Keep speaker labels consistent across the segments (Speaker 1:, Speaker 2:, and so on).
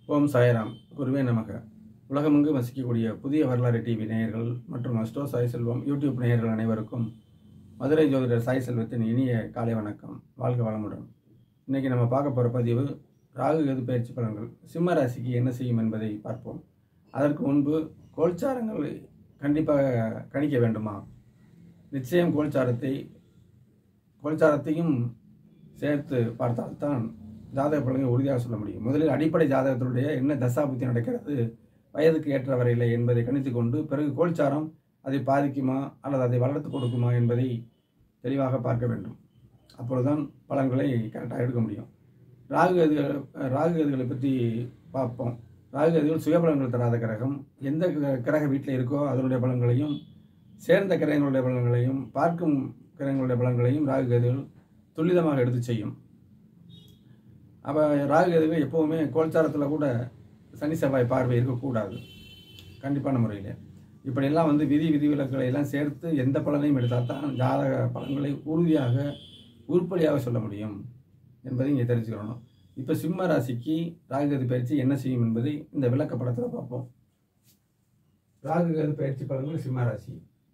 Speaker 1: ஓம் சாய்ராம் குருவே நமக உலகமெங்கும் வசிக்கக்கூடிய புதிய வரலாறு டிவி நேயர்கள் மற்றும் அஸ்டோ சாய் செல்வம் யூடியூப் நேயர்கள் அனைவருக்கும் மதுரை ஜோதிடர் சாய் செல்வத்தின் இனிய காலை வணக்கம் வாழ்க வளமுடன் இன்னைக்கு நம்ம பார்க்க போகிற பதிவு ராகு எது பயிற்சி பலன்கள் சிம்ம ராசிக்கு என்ன செய்யும் என்பதை பார்ப்போம் அதற்கு முன்பு கோல்சாரங்கள் கண்டிப்பாக கணிக்க வேண்டுமா நிச்சயம் கோல்சாரத்தை கோல்சாரத்தையும் சேர்த்து பார்த்தால்தான் ஜாதக பலன்களை உறுதியாக சொல்ல முடியும் முதலில் அடிப்படை ஜாதகத்தினுடைய என்ன தசாபுத்தி நடக்கிறது வயதுக்கு ஏற்ற வரையில் என்பதை கணித்து கொண்டு பிறகு கோல்சாரம் அதை பாதிக்குமா அல்லது அதை வளர்த்து கொடுக்குமா என்பதை தெளிவாக பார்க்க வேண்டும் அப்பொழுதுதான் பலன்களை கரெக்டாக எடுக்க முடியும் ராகு கதிகள் ராகு கதிகளை பற்றி பார்ப்போம் ராகு கதிகள் சுயபலன்கள் தராத கிரகம் எந்த கிர- கிரக வீட்டில் இருக்கோ அதனுடைய பலன்களையும் சேர்ந்த கிரகங்களுடைய பலன்களையும் பார்க்கும் கிரகங்களுடைய பலன்களையும் ராகு கதிகள் துல்லிதமாக எடுத்து செய்யும் அப்போ ராகு கதிகள் எப்போவுமே கோல்சாரத்தில் கூட சனி செவ்வாய் பார்வை இருக்கக்கூடாது கண்டிப்பான முறையில் இப்படியெல்லாம் வந்து விதி விதிவிலக்குகளை எல்லாம் சேர்த்து எந்த பலனையும் எடுத்தால் தான் ஜாதக பலன்களை உறுதியாக உருப்படியாக சொல்ல முடியும் என்பதை இங்கே தெரிஞ்சுக்கணும் இப்போ சிம்ம ராசிக்கு ராகுகதி பயிற்சி என்ன செய்யும் என்பதை இந்த விளக்கப்படத்தில் பார்ப்போம் ராகுகதி பயிற்சி பலன்கள் சிம்ம ராசி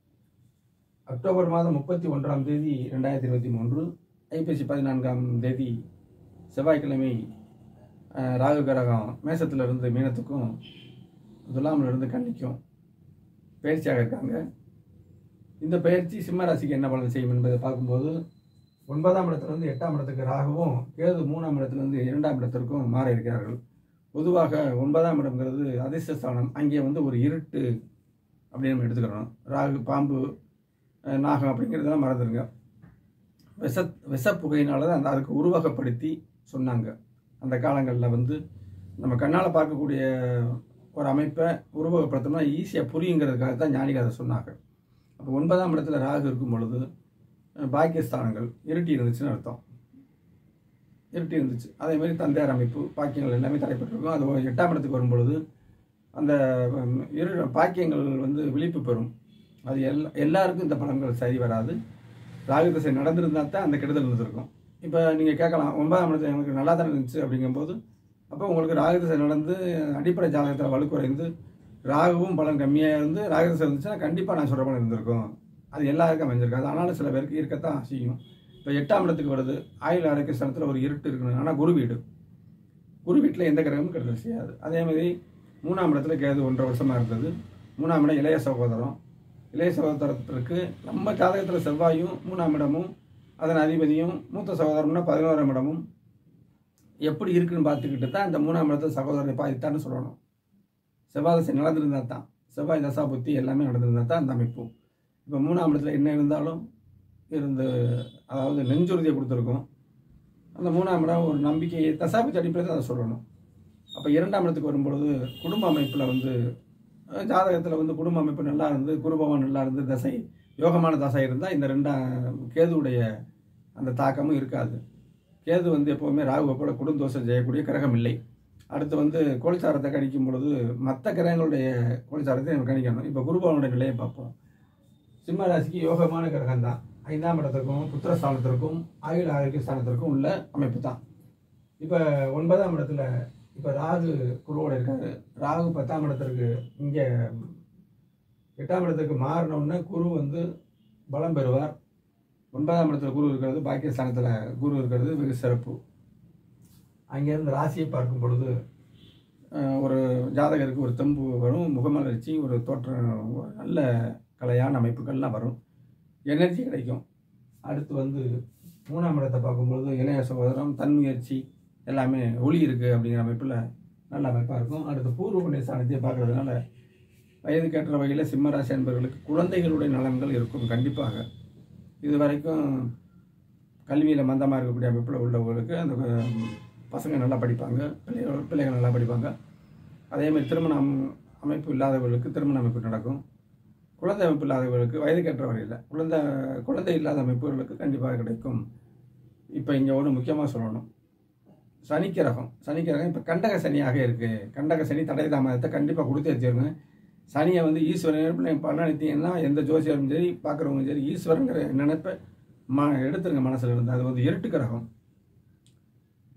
Speaker 1: அக்டோபர் மாதம் முப்பத்தி ஒன்றாம் தேதி ரெண்டாயிரத்தி இருபத்தி மூன்று ஐப்பசி பதினான்காம் தேதி செவ்வாய்க்கிழமை அஹ், ராகு கிரகம் மேசத்திலிருந்து மீனத்துக்கும் துலாமிலிருந்து கன்னிக்கும் பயிற்சியாக இருக்காங்க இந்த பயிற்சி சிம்ம ராசிக்கு என்ன பலன் செய்யும் என்பதை பார்க்கும்போது ஒன்பதாம் இடத்துலேருந்து எட்டாம் இடத்துக்கு ராகுவும் கேது மூணாம் இடத்துலேருந்து இரண்டாம் இடத்திற்கும் மாற இருக்கிறார்கள் பொதுவாக ஒன்பதாம் இடம்ங்கிறது அதிர்ஷ்டஸ்தானம் அங்கே வந்து ஒரு இருட்டு அப்படின்னு நம்ம எடுத்துக்கிறோம் ராகு பாம்பு அஹ், நாகம் அப்படிங்கிறதெல்லாம் மறந்துடுங்க விஷ விஷப்புகையினால தான் அந்த அதுக்கு உருவகப்படுத்தி சொன்னாங்க அந்த காலங்களில் வந்து நம்ம கண்ணால் பார்க்கக்கூடிய ஒரு அமைப்பை உருவகப்படுத்தணும்னா ஈஸியாக புரியுங்கிறதுக்காக தான் ஞானிகள் அதை சொன்னாங்க அப்போ ஒன்பதாம் இடத்துல ராகு இருக்கும் பொழுது அஹ், பாக்கியஸ்தானங்கள் இருட்டி இருந்துச்சுன்னு அர்த்தம் இருட்டி இருந்துச்சு அதே மாதிரி தந்தையார் அமைப்பு பாக்கியங்கள் எல்லாமே தடைப்பட்டிருக்கும் அது ஒரு எட்டாம் இடத்துக்கு வரும் பொழுது அந்த உம், இரு பாக்கியங்கள் வந்து விழிப்பு பெறும் அது எல்லா எல்லாருக்கும் இந்த பலன்கள் சரி வராது ராகு திசை நடந்திருந்தா தான் அந்த கெடுதல் இருந்திருக்கும் இப்போ நீங்கள் கேட்கலாம் ஒன்பதாம் இடத்துல எனக்கு நல்லா தானே இருந்துச்சு அப்படிங்கும்போது அப்போ உங்களுக்கு ராகு திசை நடந்து அடிப்படை ஜாதகத்தில் வலுக்குறைந்து ராகுவும் பலன் கம்மியாக இருந்து ராகு திசை இருந்துச்சுன்னா கண்டிப்பாக நான் சொல்கிற பலன் இருந்திருக்கும் அது எல்லாருக்கும் அமைஞ்சிருக்காது ஆனாலும் சில பேருக்கு இருக்கத்தான் செய்யும் இப்போ எட்டாம் இடத்துக்கு வருது ஆயுள் ஆரோக்கிய ஸ்தலத்தில் ஒரு இருட்டு இருக்கணும் ஆனால் குரு வீடு குரு வீட்டில் எந்த கிரகமும் கெடுதல் செய்யாது அதே மாதிரி மூணாம் இடத்துல கேது ஒன்றரை வருஷமாக இருந்தது மூணாம் இடம் இளைய சகோதரம் இளைய சகோதரத்திற்கு நம்ம ஜாதகத்தில் செவ்வாயும் மூணாம் இடமும் அதன் அதிபதியும் மூத்த சகோதரம்னா பதினோராம் இடமும் எப்படி இருக்குன்னு பார்த்துக்கிட்டு தான் இந்த மூணாம் இடத்துல சகோதரரை பாதித்தான்னு சொல்லணும் செவ்வாய் தசை நடந்திருந்தா தான் செவ்வாய் தசா புத்தி எல்லாமே நடந்திருந்தா தான் அந்த அமைப்பு இப்போ மூணாம் இடத்துல என்ன இருந்தாலும் இருந்து அதாவது நெஞ்சுறுதியை கொடுத்துருக்கோம் அந்த மூணாம் இடம் ஒரு நம்பிக்கை தசாபுத்தி அடிப்படையில் தான் அதை சொல்லணும் அப்போ இரண்டாம் இடத்துக்கு வரும்பொழுது குடும்ப அமைப்பில் வந்து அஹ், ஜாதகத்தில் வந்து குடும்ப அமைப்பு நல்லா இருந்து குருபவன் நல்லா இருந்து தசை யோகமான தசை இருந்தால் இந்த ரெண்டாம் கேதுவுடைய அந்த தாக்கமும் இருக்காது கேது வந்து எப்போவுமே ராகுவை போல குடுந்தோஷம் செய்யக்கூடிய கிரகம் இல்லை அடுத்து வந்து கோல்சாரத்தை கணிக்கும் பொழுது மற்ற கிரகங்களுடைய கோல்சாரத்தை நம்ம கணிக்கணும் இப்போ குருபவனுடைய நிலையை பார்ப்போம் சிம்ம ராசிக்கு யோகமான கிரகம் தான் ஐந்தாம் இடத்திற்கும் புத்திரஸ்தானத்திற்கும் ஆயுள் ஆரோக்கிய ஸ்தானத்திற்கும் உள்ள அமைப்பு தான் இப்போ ஒன்பதாம் இடத்துல இப்போ ராகு குருவோட இருக்காரு ராகு பத்தாம் இடத்திற்கு இங்கே எட்டாம் இடத்துக்கு மாறினோடனே குரு வந்து பலம் பெறுவார் ஒன்பதாம் இடத்துல குரு இருக்கிறது பாக்கியஸ்தானத்தில் குரு இருக்கிறது வெகு சிறப்பு அங்கேருந்து ராசியை பார்க்கும் பொழுது அஹ், ஒரு ஜாதகருக்கு ஒரு தெம்பு வரும் முகமலர்ச்சி ஒரு தோற்றம் ஒரு நல்ல கலையான அமைப்புகள்லாம் வரும் எனர்ஜி கிடைக்கும் அடுத்து வந்து மூணாம் இடத்தை பார்க்கும்பொழுது இளைய சகோதரம் தன்முயற்சி எல்லாமே ஒளி இருக்குது அப்படிங்கிற அமைப்பில் நல்ல அமைப்பாக இருக்கும் அடுத்து பூர்வ புண்ணிய ஸ்தானத்தையே பார்க்கறதுனால வயதுக்கேற்ற வகையில் சிம்மராசி என்பவர்களுக்கு குழந்தைகளுடைய நலன்கள் இருக்கும் கண்டிப்பாக இது வரைக்கும் கல்வியில் மந்தமாக இருக்கக்கூடிய அமைப்பில் உள்ளவங்களுக்கு அந்த அஹ், பசங்க நல்லா படிப்பாங்க பிள்ளைகள் பிள்ளைகள் நல்லா படிப்பாங்க அதேமாதிரி திருமண அம்- அமைப்பு இல்லாதவர்களுக்கு திருமண அமைப்பு நடக்கும் குழந்தை அமைப்பு இல்லாதவர்களுக்கு வயதுக்கேற்ற வகையில் குழந்தை குழந்தை இல்லாத அமைப்புகளுக்கு கண்டிப்பாக கிடைக்கும் இப்போ இங்கே ஒன்று முக்கியமாக சொல்லணும் சனிக்கிரகம் சனிக்கிரகம் இப்போ கண்டக சனியாக இருக்குது கண்டக சனி தடை தாமதத்தை கண்டிப்பாக கொடுத்து வச்சிருங்க சனியை வந்து ஈஸ்வரன் பண்ணாணித்தீங்கன்னா எந்த ஜோசியரும் சரி பார்க்குறவங்க சரி ஈஸ்வரங்கிற நினைப்பை ம எடுத்துருங்க மனசில் இருந்து அது வந்து இருட்டு கிரகம்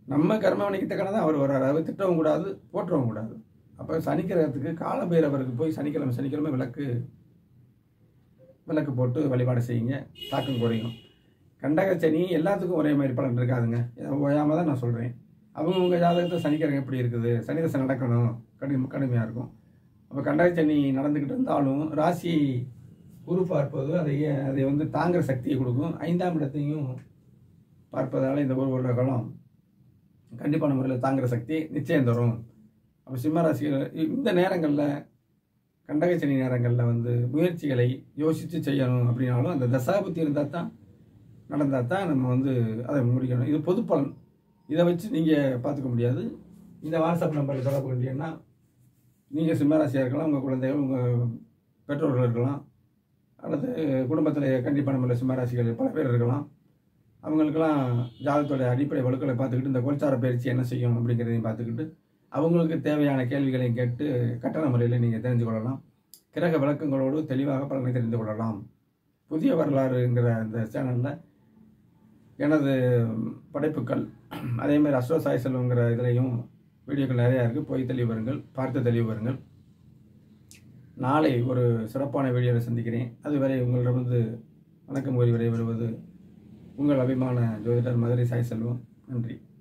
Speaker 1: நம்ம கர்மவனிக்கு தக்கன அவர் வர்றாரு அவர் திட்டவும் கூடாது போற்றவும் கூடாது அப்போ சனிக்கிரகத்துக்கு காலபைரவருக்கு போய் சனிக்கிழமை சனிக்கிழமை விளக்கு விளக்கு போட்டு வழிபாடு செய்யுங்க தாக்கம் குறையும் கண்டக சனி எல்லாத்துக்கும் ஒரே மாதிரி பலன் இருக்காதுங்க ஓயாமல் தான் நான் சொல்கிறேன் அவங்கவுங்க ஜாதகத்தை சனிக்கிழமை எப்படி இருக்குது சனி தசை நடக்கணும் கடும் கடுமையாக இருக்கும் அப்போ கண்டக சனி நடந்துக்கிட்டு இருந்தாலும் ராசி குரு பார்ப்பது அதை அதை வந்து தாங்குற சக்தியை கொடுக்கும் ஐந்தாம் இடத்தையும் பார்ப்பதால் இந்த ஒரு வருட காலம் கண்டிப்பான முறையில் தாங்குற சக்தி நிச்சயம் தரும் அப்போ சிம்ம ராசிகள் இந்த நேரங்களில் கண்டகச்சனி நேரங்களில் வந்து முயற்சிகளை யோசித்து செய்யணும் அப்படின்னாலும் அந்த தசாபுத்தி இருந்தால் தான் நடந்தால் தான் நம்ம வந்து அதை முடிக்கணும் இது பொது பலன் இதை வச்சு நீங்கள் பார்த்துக்க முடியாது இந்த வாட்ஸ்அப் நம்பரில் தொடர்பு கொண்டீங்கன்னா நீங்கள் சிம்மராசியாக இருக்கலாம் உங்கள் குழந்தைகள் உங்கள் பெற்றோர்கள் இருக்கலாம் அல்லது குடும்பத்தில் கண்டிப்பான முறையில் சிம்மராசிகள் பல பேர் இருக்கலாம் அவங்களுக்கெல்லாம் ஜாதகத்தோட அடிப்படை வழுக்களை பார்த்துக்கிட்டு இந்த கோல்சார பயிற்சி என்ன செய்யும் அப்படிங்கிறதையும் பார்த்துக்கிட்டு அவங்களுக்கு தேவையான கேள்விகளையும் கேட்டு கட்டண முறையில் நீங்கள் தெரிந்து கொள்ளலாம் கிரக விளக்கங்களோடு தெளிவாக பலனை தெரிந்து கொள்ளலாம் புதிய வரலாறுங்கிற அந்த சேனலில் எனது படைப்புகள் அதே மாதிரி அஸ்வ சாய் செல்வங்கிற இதுலேயும் வீடியோக்கள் நிறையா இருக்குது போய் தெளிவு வருங்கள் பார்த்து தெளிவு வருங்கள் நாளை ஒரு சிறப்பான வீடியோவில் சந்திக்கிறேன் அதுவரை உங்களிடமிருந்து வணக்கம் கூறி விடைபெறுவது உங்கள் அபிமான ஜோதிடர் மதுரை சாய் செல்வம் நன்றி